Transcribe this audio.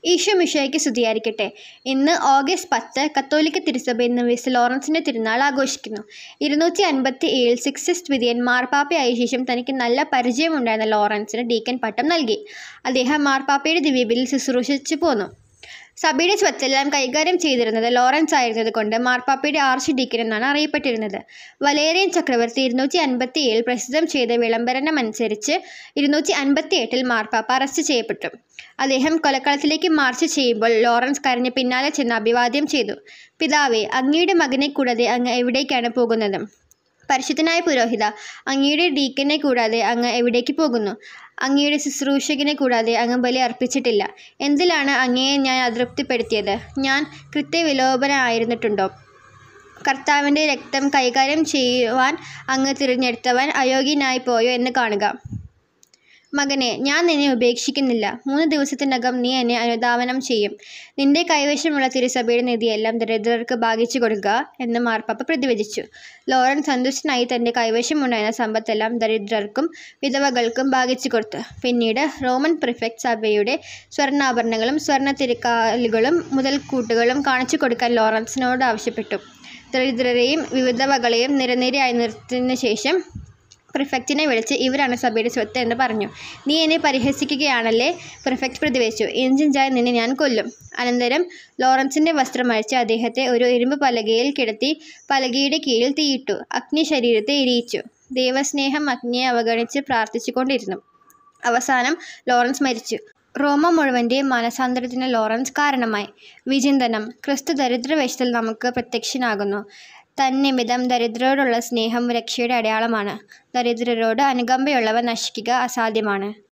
ഈശോ മിഷോയ്ക്ക് സ്തുതിയായിരിക്കട്ടെ ഇന്ന് ഓഗസ്റ്റ് പത്ത് കത്തോലിക്ക തിരുസഭ ഇന്ന് വിസ് ലോറൻസിൻ്റെ തിരുനാൾ ആഘോഷിക്കുന്നു ഇരുന്നൂറ്റി അൻപത്തി ഏഴിൽ സിക്സസ് വിധിയൻ മാർപ്പാപ്പയായ ശേഷം തനിക്ക് നല്ല പരിചയമുണ്ടായിരുന്ന ലോറൻസിന് ഡീക്കൻ പട്ടം നൽകി അദ്ദേഹം മാർപ്പാപ്പയുടെ ദിവ്യബലിൽ ശുശ്രൂഷിച്ചു പോന്നു സഭയുടെ സ്വത്തെല്ലാം കൈകാര്യം ചെയ്തിരുന്നത് ലോറൻസ് ആയിരുന്നത് കൊണ്ട് മാർപ്പാപ്പയുടെ ആർച്ച് ഡീക്കൻ എന്നാണ് അറിയപ്പെട്ടിരുന്നത് വലേറിയൻ ചക്രവർത്തി ഇരുന്നൂറ്റി അൻപത്തി ഏഴിൽ പ്രസിദ്ധം ചെയ്ത വിളംബരമനുസരിച്ച് ഇരുന്നൂറ്റി അൻപത്തി എട്ടിൽ മാർപ്പാപ്പ അറസ്റ്റ് ചെയ്യപ്പെട്ടു അദ്ദേഹം കൊലക്കളത്തിലേക്ക് മാർച്ച് ചെയ്യുമ്പോൾ ലോറൻസ് കരഞ്ഞ് പിന്നാലെ ചെന്ന് അഭിവാദ്യം ചെയ്തു പിതാവേ അങ്ങയുടെ മകനെ കൂടാതെ അങ്ങ് എവിടേക്കാണ് പോകുന്നത് പരിശുദ്ധനായ പുരോഹിത അങ്ങയുടെ ഡീക്കനെ കൂടാതെ അങ്ങ് എവിടേക്ക് പോകുന്നു അങ്ങയുടെ ശുശ്രൂഷകനെ കൂടാതെ അങ്ങ് ബലി അർപ്പിച്ചിട്ടില്ല എന്തിലാണ് അങ്ങയെ ഞാൻ അതൃപ്തിപ്പെടുത്തിയത് ഞാൻ കൃത്യവിലോപനായിരുന്നിട്ടുണ്ടോ കർത്താവിൻ്റെ രക്തം കൈകാര്യം ചെയ്യുവാൻ അങ്ങ് തിരഞ്ഞെടുത്തവൻ അയോഗ്യനായി പോയോ എന്ന് കാണുക മകനെ ഞാൻ നിന്നെ ഉപേക്ഷിക്കുന്നില്ല മൂന്ന് ദിവസത്തിനകം നീ എന്നെ അനുധാവനം ചെയ്യും നിന്റെ കൈവശമുള്ള തിരുസഭയുടെ നിധിയെല്ലാം ദരിദ്രർക്ക് ഭാഗിച്ചു കൊടുക്കുക എന്ന് മാർപ്പാപ്പ പ്രതിവചിച്ചു ലോറൻസ് സന്തുഷ്ടനായി തൻ്റെ കൈവശമുണ്ടായിരുന്ന സമ്പത്തെല്ലാം ദരിദ്രർക്കും വിധവകൾക്കും ഭാഗിച്ചു കൊടുത്തു പിന്നീട് റോമൻ പ്രിഫെക്ട് സഭയുടെ സ്വർണ്ണാഭരണങ്ങളും സ്വർണ്ണ തിരക്കാലുകളും മുതൽക്കൂട്ടുകളും കാണിച്ചു കൊടുക്കാൻ ലോറൻസിനോട് ആവശ്യപ്പെട്ടു ദരിദ്രരെയും വിധവകളെയും നിരനിരയായി നിർത്തിയതിനു ശേഷം പ്രിഫെക്റ്റിനെ വിളിച്ച് ഇവരാണ് സഭയുടെ സ്വത്ത് എന്ന് പറഞ്ഞു നീ എന്നെ പരിഹസിക്കുകയാണല്ലേ പ്രിഫെക്റ്റ് പ്രതിവച്ചു ഇഞ്ചിഞ്ചായി നിന്നെ ഞാൻ കൊല്ലും അനന്തരം ലോറൻസിൻ്റെ വസ്ത്രം അഴിച്ച് അദ്ദേഹത്തെ ഒരു ഇരുമ്പ് പലകയിൽ കിടത്തി പലകയുടെ കീഴിൽ തീയിട്ടു അഗ്നി ശരീരത്തെ എരിയിച്ചു ദൈവസ്നേഹം അഗ്നിയെ അവഗണിച്ച് പ്രാർത്ഥിച്ചുകൊണ്ടിരുന്നു അവസാനം ലോറൻസ് മരിച്ചു റോമ മുഴുവൻ്റെ മനസാന്തരത്തിന് ലോറൻസ് കാരണമായി വിചിന്തനം ക്രിസ്തു ദരിദ്രവേഷത്തിൽ നമുക്ക് പ്രത്യക്ഷനാകുന്നു തന്നിമിതം ദരിദ്രരോടുള്ള സ്നേഹം രക്ഷയുടെ അടയാളമാണ് ദരിദ്രരോട് അനുകമ്പയുള്ളവ നശിക്കുക അസാധ്യമാണ്